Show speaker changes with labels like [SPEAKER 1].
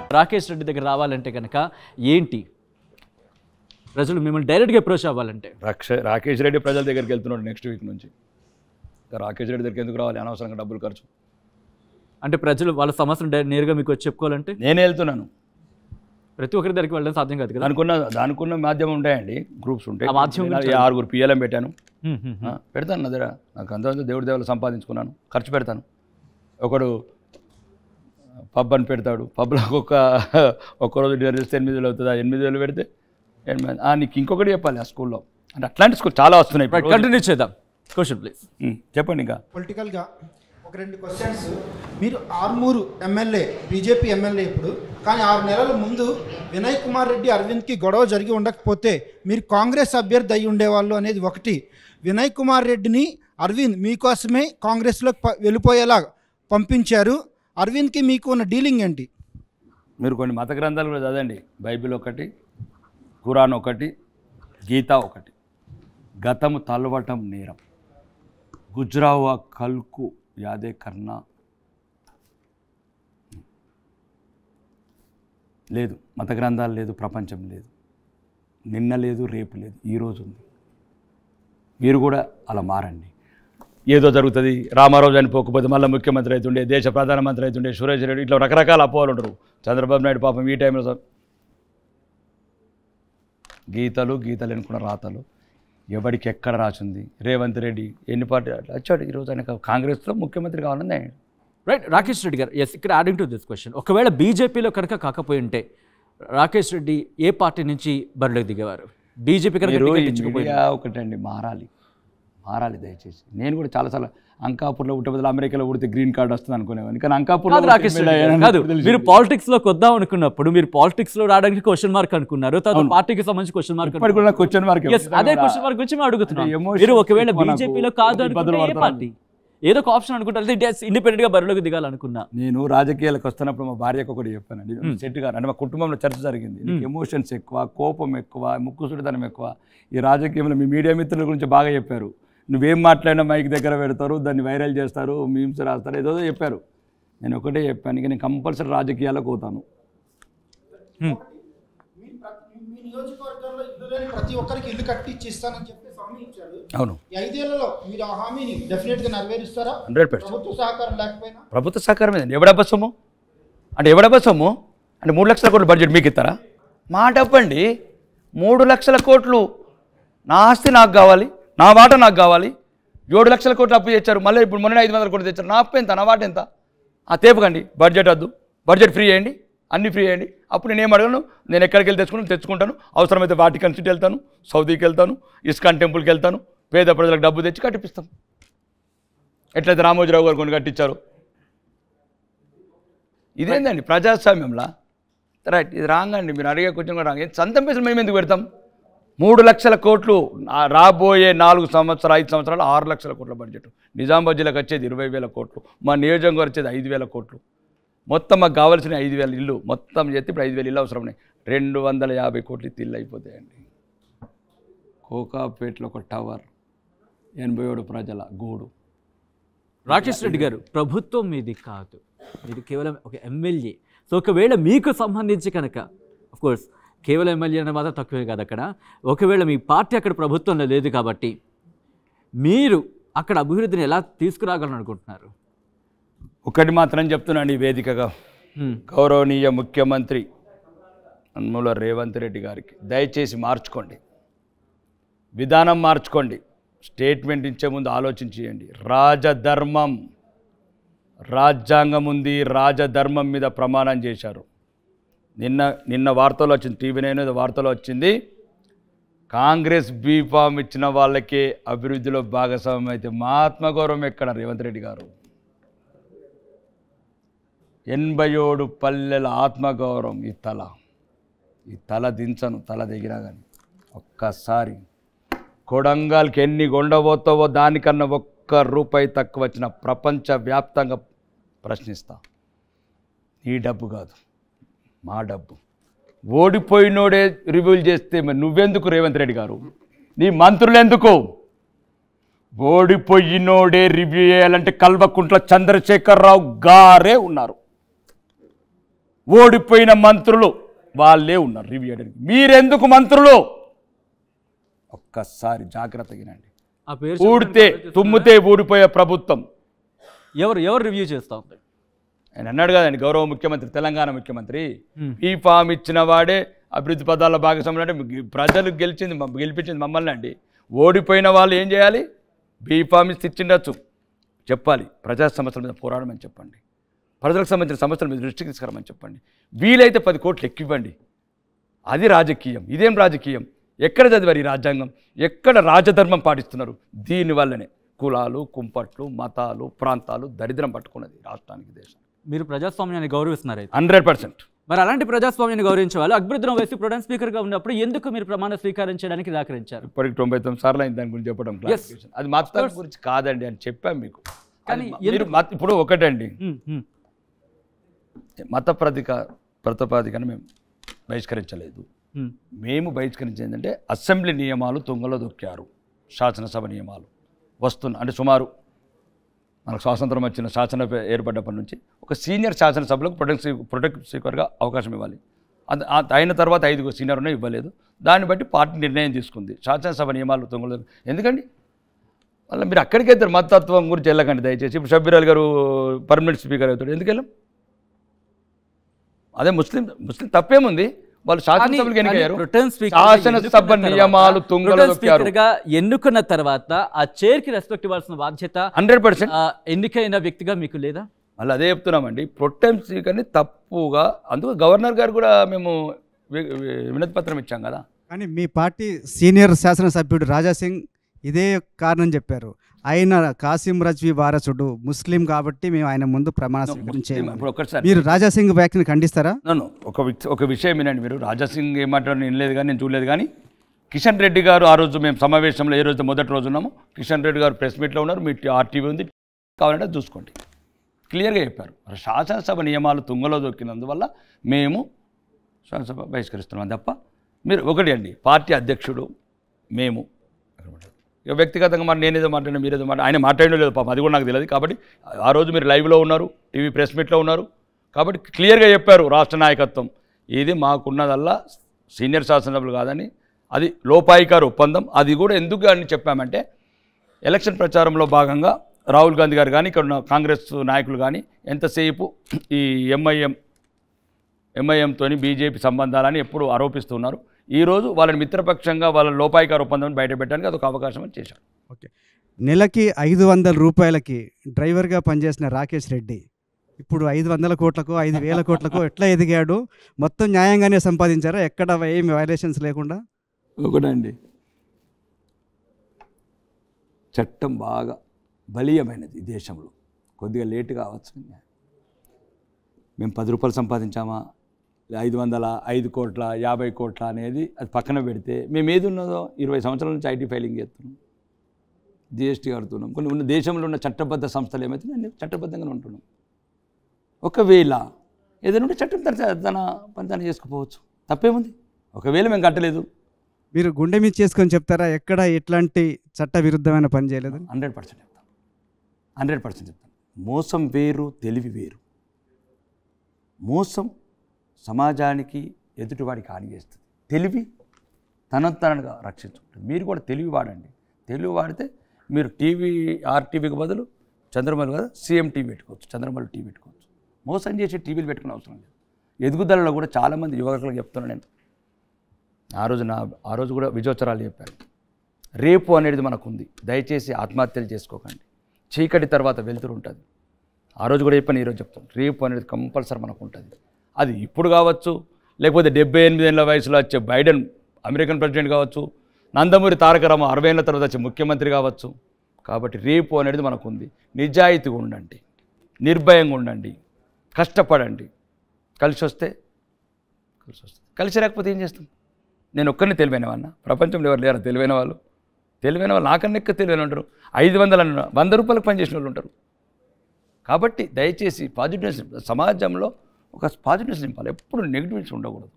[SPEAKER 1] రాకేష్ రెడ్డి దగ్గర రావాలంటే కనుక ఏంటి ప్రజలు మిమ్మల్ని డైరెక్ట్గా అప్రోచ్ అవ్వాలంటే
[SPEAKER 2] రక్ష రాకేష్ రెడ్డి ప్రజల దగ్గరికి వెళ్తున్నాడు నెక్స్ట్ వీక్ నుంచి ఇంకా రాకేష్ రెడ్డి దగ్గరికి ఎందుకు రావాలి అనవసరంగా డబ్బులు ఖర్చు
[SPEAKER 1] అంటే ప్రజలు వాళ్ళ సమస్యను డై- నేరుగా మీకు వచ్చి చెప్పుకోవాలంటే
[SPEAKER 2] నేనే వెళ్తున్నాను
[SPEAKER 1] ప్రతి ఒక్కరి దగ్గరికి వెళ్ళడం సాధ్యం కాదు కదా
[SPEAKER 2] దానికున్న దానికున్న మాధ్యమం ఉంటాయండి గ్రూప్స్ ఉంటాయి
[SPEAKER 1] ఆ మాధ్యమం
[SPEAKER 2] నేను ఈ ఆరుగురు పిఎల్ఎం పెట్టాను
[SPEAKER 1] హ్మ్, హ్మ్,
[SPEAKER 2] ఆ, పెడతాను నా దగ్గర నాకు అంత దేవుడి దేవుళ్ళు సంపాదించుకున్నాను ఖర్చు పెడతాను ఒకడు పబ్ అని పెడతాడు పబ్లో ఒక ఒక్కరోజు డిన్నర్ చేస్తే ఎనిమిది వేలు అవుతుంది ఆ ఎనిమిది వేలు పెడితే ఎనిమిది ఆ, నీకు ఇంకొకటి చెప్పాలి ఆ స్కూల్లో అంటే అట్లాంటి స్కూల్ చాలా వస్తున్నాయి ఇప్పుడు.
[SPEAKER 1] కంటిన్యూ చేద్దాం క్వశ్చన్ ప్లీజ్
[SPEAKER 2] ఉమ్, చెప్పండి ఇంకా
[SPEAKER 3] పొలిటికల్గా ఒక రెండు క్వశ్చన్స్ మీరు ఆర్మూరు ఎమ్మెల్యే బీజేపీ ఎమ్మెల్యే ఇప్పుడు కానీ ఆరు నెలల ముందు వినయ్ కుమార్ రెడ్డి అరవింద్కి గొడవ జరిగి ఉండకపోతే మీరు కాంగ్రెస్ అభ్యర్థి అయి ఉండేవాళ్ళు అనేది ఒకటి వినయ్ కుమార్ రెడ్డిని అరవింద్ మీకోసమే కాంగ్రెస్లోకి ప- వెళ్ళిపోయేలా పంపించారు అరవింద్కి మీకు ఉన్న డీలింగ్ ఏంటి
[SPEAKER 2] మీరు కొన్ని మత గ్రంథాలు కూడా చదవండి బైబిల్ ఒకటి ఖురాన్ ఒకటి గీత ఒకటి గతము తలవటం నేరం గుజ్రావా కల్కు యాదే కర్ణ లేదు మత గ్రంథాలు లేదు ప్రపంచం లేదు నిన్న లేదు రేపు లేదు ఈరోజు ఉంది మీరు కూడా అలా మారండి ఏదో జరుగుతుంది రామారావు చనిపోకపోతే మళ్ళీ ముఖ్యమంత్రి అవుతుండే దేశ ప్రధానమంత్రి అవుతుండే సురేష్ రెడ్డి ఇట్లా రకరకాల అపోహలు ఉంటారు చంద్రబాబు నాయుడు పాపం ఈ టైంలో స- గీతలు గీతలు ఎన్నుకున్న రాతలు ఎవడికి ఎక్కడ రాసింది రేవంత్ రెడ్డి ఎన్ని పార్టీ వచ్చాడు ఈరోజు ఆయన కాంగ్రెస్లో ముఖ్యమంత్రి కావాలని ఆయన
[SPEAKER 1] రైట్ రాకేష్ రెడ్డి గారు ఎస్ ఇక్కడ యాడింగ్ టు దిస్ క్వశ్చన్ ఒకవేళ బీజేపీలో కనుక కాకపోయి ఉంటే రాకేష్ రెడ్డి ఏ పార్టీ నుంచి బరిలోకి దిగేవారు బీజేపీ కనుక
[SPEAKER 2] మీరు
[SPEAKER 1] టికెట్
[SPEAKER 2] ఈ
[SPEAKER 1] ఇచ్చకపోయి
[SPEAKER 2] మీడియా ఒకటండి మారాలి మారాలి దయచేసి నేను కూడా చాలాసార్లు అంకాపూర్లో ఉంటే బదులు అమెరికాలో ఉడితే గ్రీన్ కార్డ్ వస్తుంది అనుకునేవాడిని కానీ అంకాపూర్లో
[SPEAKER 1] కాదు రాకేష్ రెడ్డి గారు, కాదు మీరు పాలిటిక్స్ లోకి వద్దాం అనుకున్నప్పుడు మీరు పాలిటిక్స్ లో రావడానికి క్వశ్చన్ మార్క్ అనుకున్నారు తర్వాత పార్టీకి సంబంధించి క్వశ్చన్ మార్క్
[SPEAKER 2] ఇప్పటికి కూడా క్వశ్చన్ మార్క్
[SPEAKER 1] Yes, అదే క్వశ్చన్ మార్క్ గురించి మేము అడుగుతున్నాం
[SPEAKER 2] అంటే emotions
[SPEAKER 1] మీరు ఒకవేళ
[SPEAKER 2] ఎక్కువ నాకు
[SPEAKER 1] బీజేపీలో కాదు
[SPEAKER 2] ఇబ్బందులు
[SPEAKER 1] అనుకుంటే ఏ
[SPEAKER 2] పడతాను.
[SPEAKER 1] పార్టీ ఏదో ఒక ఆప్షన్ అనుకుంటారు ఇండిపెండెంట్ గా బరిలోకి దిగాలనుకున్నా
[SPEAKER 2] నేను రాజకీయాలకు వస్తున్నప్పుడు మా భార్యకు ఒకటి చెప్పానండి సెట్ గారు అంటే మా కుటుంబంలో చర్చ జరిగింది నీకు ఎమోషన్స్ ఎక్కువ కోపం ఎక్కువ ముక్కుసుడితనం ఎక్కువ ఈ రాజకీయంలో మీ మీడియా మిత్రుల గురించి బాగా చెప్పారు నువ్వేం మాట్లాడినా మైక్ దగ్గర పెడతారు దాన్ని వైరల్ చేస్తారు మీమ్స్ రాస్తారు ఏదో చెప్పారు నేను ఒకటే చెప్పాను ఇక నేను కంపల్సరీ రాజకీయాలకు పోతాను
[SPEAKER 3] మీ ప్రతి- మీ నియోజకవర్గంలో ఇల్లు లేని ప్రతి ఒక్కరికి ఇల్లు కట్టి ఇచ్చి ఇస్తానని చెప్పి హామీ ఇచ్చాడు
[SPEAKER 2] అవును
[SPEAKER 3] ఈ ఐదేళ్లలో మీరు ఆ హామీని డెఫినెట్ గా నెరవేరుస్తారా
[SPEAKER 2] హండ్రెడ్ పర్సెంట్
[SPEAKER 3] ప్రభుత్వ సహకారం లేకపోయినా
[SPEAKER 2] ప్రభుత్వ సహకారం ఏంటండి ఎవడబ్బా సొమ్ము అంటే ఎవడబ్బా సొమ్ము అంటే మూడు లక్షల కోట్ల బడ్జెట్ మీకు ఇస్తారా మా డబ్బండి మూడు లక్షల కోట్లు నా ఆస్తి నాకు కావాలి నా వాట నాకు కావాలి ఏడు లక్షల కోట్లు అప్పు తెచ్చారు మళ్ళీ ఇప్పుడు మొన్న ఐదు వందల కోట్లు తెచ్చారు నా అప్పు ఎంత నా వాట ఎంత ఆ తేపకండి బడ్జెట్ వద్దు బడ్జెట్ ఫ్రీ చేయండి అన్ని ఫ్రీ చేయండి అప్పుడు నేను ఏం అడగను నేను ఎక్కడికి వెళ్ళి తెచ్చుకుని తెచ్చుకుంటాను అవసరమైతే వాటికన్ సిటీ వెళ్తాను సౌదీకి వెళ్తాను ఇస్కాన్ టెంపుల్కి వెళ్తాను పేద ప్రజలకు డబ్బు తెచ్చి కట్టిపిస్తాం ఎట్లయితే రామోజీరావు గారు కొన్ని కట్టించారు ఇదేందండి ప్రజాస్వామ్యంలా రైట్ ఇది రాంగ్ అండి మీరు అడిగే కొంచెం కూడా రాంగ్ సొంతం పైసలు మేము ఎందుకు పెడతాం మూడు లక్షల కోట్లు ఆ రాబోయే నాలుగు సంవత్సరాలు ఐదు సంవత్సరాలు ఆరు లక్షల కోట్ల బడ్జెట్ నిజామాబాద్ జిల్లాకు వచ్చేది ఇరవై వేల కోట్లు మా నియోజకవర్గం వచ్చేది ఐదు వేల కోట్లు మొత్తం మాకు కావాల్సిన ఐదు వేల ఇల్లు మొత్తం చేస్తే ఇప్పుడు ఐదు వేల ఇల్లు అవసరం ఉన్నాయి రెండు వందల యాభై కోట్లు ఇల్లు అయిపోతాయండి కోకాపేటలో ఒక టవర్ ఎనభై ఏడు ప్రజల గూడు
[SPEAKER 1] రాకేష్ రెడ్డి గారు ప్రభుత్వం మీది కాదు ఇది కేవలం ఒక ఎమ్మెల్యే సో ఒకవేళ మీకు సంబంధించి కనుక కోర్స్ కేవలం ఎమ్మెల్యే అనే మాత్రం తక్కువే కాదు అక్కడ ఒకవేళ మీ పార్టీ అక్కడ ప్రభుత్వంలో లేదు కాబట్టి మీరు అక్కడ అభివృద్ధిని ఎలా తీసుకురాగలను అనుకుంటున్నారు
[SPEAKER 2] ఒకటి మాత్రం చెప్తున్నాను ఈ వేదికగా
[SPEAKER 1] హ్మ్.
[SPEAKER 2] గౌరవనీయ ముఖ్యమంత్రి అన్ముల రేవంత్ రెడ్డి గారికి దయచేసి మార్చుకోండి విధానం మార్చుకోండి స్టేట్మెంట్ ఇచ్చే ముందు ఆలోచించేయండి రాజధర్మం రాజ్యాంగం ఉంది రాజధర్మం మీద ప్రమాణం చేశారు నిన్న నిన్న వార్తలో వచ్చింది టీవీ నైన్ ఏదో వార్తలో వచ్చింది కాంగ్రెస్ బీఫామ్ ఇచ్చిన వాళ్ళకే అభివృద్ధిలో భాగస్వామ్యం అయితే మా ఆత్మగౌరవం ఎక్కడ రేవంత్ రెడ్డి గారు ఎనభై ఏడు పల్లెల ఆత్మగౌరవం ఈ తల ఈ తల దించను తల దిగినా కానీ ఒక్కసారి కొడంగల్కి ఎన్ని కొండబోతావో దానికన్నా ఒక్క రూపాయి తక్కువ వచ్చిన ప్రపంచవ్యాప్తంగా ప్రశ్నిస్తా నీ డబ్బు కాదు మా డబ్బు ఓడిపోయినోడే రివ్యూలు చేస్తే మరి నువ్వెందుకు రేవంత్ రెడ్డి గారు నీ మంత్రులు ఎందుకు ఓడిపోయినోడే రివ్యూ చేయాలంటే కల్వకుంట్ల చంద్రశేఖరరావు గారే ఉన్నారు ఓడిపోయిన మంత్రులు వాళ్ళే ఉన్నారు రివ్యూ చేయడానికి మీరెందుకు మంత్రులు ఒక్కసారి జాగ్రత్తగినండి
[SPEAKER 1] ఆ పేరు
[SPEAKER 2] ఊడితే తుమ్మితే ఊడిపోయే ప్రభుత్వం
[SPEAKER 1] ఎవరు ఎవరు రివ్యూ చేస్తా ఉంది
[SPEAKER 2] ఆయన అన్నాడు కదండి గౌరవ ముఖ్యమంత్రి తెలంగాణ ముఖ్యమంత్రి
[SPEAKER 1] Hmm.
[SPEAKER 2] ఈ ఫామ్ ఇచ్చిన వాడే అభివృద్ధి పదాల భాగస్వాములు అంటే గి- ప్రజలు గెలిచింది మమ్మ- గెలిపించింది మమ్మల్ని అండి ఓడిపోయిన వాళ్ళు ఏం చేయాలి బీ ఫామ్ ఇచ్చి ఇచ్చిండొచ్చు చెప్పాలి ప్రజా సమస్యల మీద పోరాడమని చెప్పండి ప్రజలకు సంబంధించిన సమస్యల మీద దృష్టికి తీసుకురమని చెప్పండి వీలైతే పది కోట్లు ఎక్కివ్వండి అది రాజకీయం ఇదేం రాజకీయం ఎక్కడ చదివారు ఈ రాజ్యాంగం ఎక్కడ రాజధర్మం పాటిస్తున్నారు దీనివల్లనే కులాలు కుంపట్లు మతాలు ప్రాంతాలు దరిద్రం పట్టుకున్నది రాష్ట్రానికి దేశం
[SPEAKER 1] మీరు ప్రజాస్వామ్యాన్ని గౌరవిస్తున్నారు అయితే
[SPEAKER 2] హండ్రెడ్ పర్సెంట్
[SPEAKER 1] మరి అలాంటి ప్రజాస్వామ్యాన్ని గౌరవించే వాళ్ళు అక్బరుద్దీన్ ఓవైసీ ప్రొడెన్స్ స్పీకర్గా ఉన్నప్పుడు ఎందుకు మీరు ప్రమాణ స్వీకారం చేయడానికి నిరాకరించారు
[SPEAKER 2] ఇప్పటికి తొంభై తొమ్మిది సార్లు అయింది దాని గురించి చెప్పడం clarification. అది మతం గురించి కాదండి అని చెప్పాం మీకు
[SPEAKER 1] కానీ
[SPEAKER 2] అది మీరు మత- ఇప్పుడు ఒకటండి
[SPEAKER 1] ఉమ్, ఉమ్.
[SPEAKER 2] మత ప్రతిక ప్రతిపాదికన మేము బహిష్కరించలేదు
[SPEAKER 1] ఉమ్.
[SPEAKER 2] మేము బహిష్కరించేది ఏంటంటే అసెంబ్లీ నియమాలు తుంగలో దొక్కారు శాసనసభ నియమాలు వస్తున్న అంటే సుమారు మనకు స్వాతంత్రం వచ్చిన శాసన ఏర్పడ్డప్పటి నుంచి ఒక సీనియర్ శాసనసభలకు ప్రొటెక్ట్ ప్రొటెక్ట్ స్పీకర్గా అవకాశం ఇవ్వాలి అది ఆ- అయిన తర్వాత ఐదుగురు సీనియర్ ఉన్నాయి ఇవ్వలేదు దాన్ని బట్టి పార్టీ నిర్ణయం తీసుకుంది శాసనసభ నియమాలు తుంగలో ఎందుకండి మళ్ళీ మీరు అక్కడికి వెళ్తారు మతత్వం గురించి వెళ్ళకండి దయచేసి ఇప్పుడు షబ్బీర్ గారు పర్మనెంట్ స్పీకర్ అవుతాడు ఎందుకు వెళ్ళాం అదే ముస్లిం ముస్లిం తప్పేముంది వాళ్ళు శాసనసభలకు ఎన్నికయ్యారు
[SPEAKER 1] ప్రొటెన్ స్పీకర్గా
[SPEAKER 2] శాసనసభ
[SPEAKER 1] ఎన్నుకున్న
[SPEAKER 2] నియమాలు
[SPEAKER 1] తర్వాత-
[SPEAKER 2] తుంగలో
[SPEAKER 1] ప్రొటెన్
[SPEAKER 2] దొక్కారు
[SPEAKER 1] స్పీకర్గా ఎన్నుకున్న తర్వాత ఆ చైర్ కి రెస్పెక్ట్ ఇవ్వాల్సిన బాధ్యత
[SPEAKER 2] హండ్రెడ్ పర్సెంట్
[SPEAKER 1] ఆ, ఎన్నికైన వ్యక్తిగా మీకు లేదా
[SPEAKER 2] మళ్ళీ అదే చెప్తున్నామండి ప్రొటెం స్పీకర్ని తప్పుగా అందుకు గవర్నర్ గారు కూడా మేము వి- వి- వినతి పత్రం ఇచ్చాం కదా
[SPEAKER 4] కానీ మీ పార్టీ సీనియర్ శాసనసభ్యుడు రాజాసింగ్ ఇదే కారణం చెప్పారు ఆయన కాసిం రజ్వీ వారసుడు ముస్లిం కాబట్టి మేము ఆయన ముందు ప్రమాణ స్వీకారం చేయమని
[SPEAKER 2] ఇప్పుడు ఒక్కసారి
[SPEAKER 4] మీరు రాజాసింగ్ వ్యాఖ్యను ఖండిస్తారా
[SPEAKER 2] నన్ను ఒక విచ్- ఒక విషయం వినండి మీరు రాజాసింగ్ ఏమంటారు నేను లేదు కానీ నేను చూడలేదు కానీ కిషన్ రెడ్డి గారు ఆ రోజు మేము సమావేశంలో ఏ రోజు మొదటి రోజు ఉన్నాము కిషన్ రెడ్డి గారు ప్రెస్ మీట్లో ఉన్నారు మీ ఆర్టీవీ ఉంది కావాలంటే చూసుకోండి క్లియర్గా చెప్పారు మరి శాసనసభ నియమాలు తుంగలో దొక్కినందువల్ల మేము శాసనసభ బహిష్కరిస్తున్నాం తప్ప మీరు ఒకటి అండి పార్టీ అధ్యక్షుడు మేము ఇక వ్యక్తిగతంగా మరి నేనేదో మాట్లాడినా మీరేదో మాట ఆయన మాట్లాడడం లేదు పాపం అది కూడా నాకు తెలియదు కాబట్టి ఆ రోజు మీరు లైవ్లో ఉన్నారు టీవీ ప్రెస్ మీట్లో ఉన్నారు కాబట్టి క్లియర్గా చెప్పారు రాష్ట్ర నాయకత్వం ఇది మాకున్నదల్లా సీనియర్ శాసనసభ్యులు కాదని అది లోపాయికారు ఒప్పందం అది కూడా ఎందుకు అని చెప్పామంటే ఎలక్షన్ ప్రచారంలో భాగంగా రాహుల్ గాంధీ గారు కానీ ఇక్కడ ఉన్న కాంగ్రెస్ నాయకులు కానీ ఎంతసేపు ఈ ఎంఐఎం ఎంఐఎంతో బీజేపీ సంబంధాలని ఎప్పుడు ఆరోపిస్తున్నారు ఈరోజు వాళ్ళని మిత్రపక్షంగా వాళ్ళ లోపాయికార ఒప్పందం బయటపెట్టడానికి అదొక అవకాశం అని చేశారు
[SPEAKER 4] ఓకే నెలకి ఐదు వందల రూపాయలకి డ్రైవర్గా పనిచేసిన రాకేష్ రెడ్డి ఇప్పుడు ఐదు వందల కోట్లకు ఐదు వేల కోట్లకు ఎట్లా ఎదిగాడు మొత్తం న్యాయంగానే సంపాదించారా ఎక్కడ ఏమి వైలేషన్స్ లేకుండా
[SPEAKER 2] ఒకటండి చట్టం బాగా బలీయమైనది ఈ దేశంలో కొద్దిగా లేటు కావచ్చు మేము పది రూపాయలు సంపాదించామా ఐదు వందల ఐదు కోట్ల యాభై కోట్ల అనేది అది పక్కన పెడితే మేము ఏది ఉన్నదో ఇరవై సంవత్సరాల నుంచి ఐటీ ఫైలింగ్ చేస్తున్నాం జిఎస్టీ కడుతున్నాం కొన్ని ఉన్న దేశంలో ఉన్న చట్టబద్ధ సంస్థలు ఏమైతే అన్ని చట్టబద్ధంగానే ఉంటున్నాం ఒకవేళ ఏదైనా ఉంటే చట్టం తన తన పని తను చేసుకుపోవచ్చు తప్పేముంది ఒకవేళ మేము కట్టలేదు
[SPEAKER 4] మీరు గుండె మీద చేసుకొని చెప్తారా ఎక్కడ ఎట్లాంటి చట్ట విరుద్ధమైన పని చేయలేదు
[SPEAKER 2] హండ్రెడ్ పర్సెంట్ చెప్తాను హండ్రెడ్ పర్సెంట్ చెప్తాను మోసం వేరు తెలివి వేరు మోసం సమాజానికి ఎదుటివాడికి హాని చేస్తుంది తెలివి తనంత తనగా రక్షించుకుంటుంది మీరు కూడా తెలివి వాడండి తెలివి వాడితే మీరు టీవీ ఆర్టీవీకి బదులు చంద్రమల్లి కదా సీఎం టీవీ పెట్టుకోవచ్చు చంద్రమల్లి టీవీ పెట్టుకోవచ్చు మోసం చేసి టీవీలు పెట్టుకునే అవసరం లేదు ఎదుగుదలలో కూడా చాలామంది యువకులకు చెప్తున్నాను నేను ఆ రోజు నా ఆ రోజు కూడా విజయోత్సరాలు చెప్పాను రేపు అనేది మనకు ఉంది దయచేసి ఆత్మహత్యలు చేసుకోకండి చీకటి తర్వాత వెలుతురు ఉంటుంది ఆ రోజు కూడా చెప్పాను ఈరోజు చెప్తాను రేపు అనేది కంపల్సరీ మనకు ఉంటుంది అది ఇప్పుడు కావచ్చు లేకపోతే డెబ్బై ఎనిమిది ఏళ్ళ వయసులో వచ్చే బైడెన్ అమెరికన్ ప్రెసిడెంట్ కావచ్చు నందమూరి తారక రామ అరవై ఏళ్ళ తర్వాత వచ్చే ముఖ్యమంత్రి కావచ్చు కాబట్టి రేపు అనేది మనకు ఉంది నిజాయితీగా ఉండండి నిర్భయంగా ఉండండి కష్టపడండి కలిసి వస్తే కలిసి వస్తుంది కలిసి రాకపోతే ఏం చేస్తాం నేను ఒక్కరిని తెలివైన వాడిన ప్రపంచంలో ఎవరు లేరా తెలివైన వాళ్ళు తెలివైన వాళ్ళు నాకన్నా ఎక్కువ తెలివైన ఉంటారు ఐదు వందల వంద రూపాయలకు పనిచేసిన వాళ్ళు ఉంటారు కాబట్టి దయచేసి పాజిటివ్నెస్ సమాజంలో ఒక పాజిటివ్నెస్ నింపాలి ఎప్పుడు నెగిటివ్నెస్ ఉండకూడదు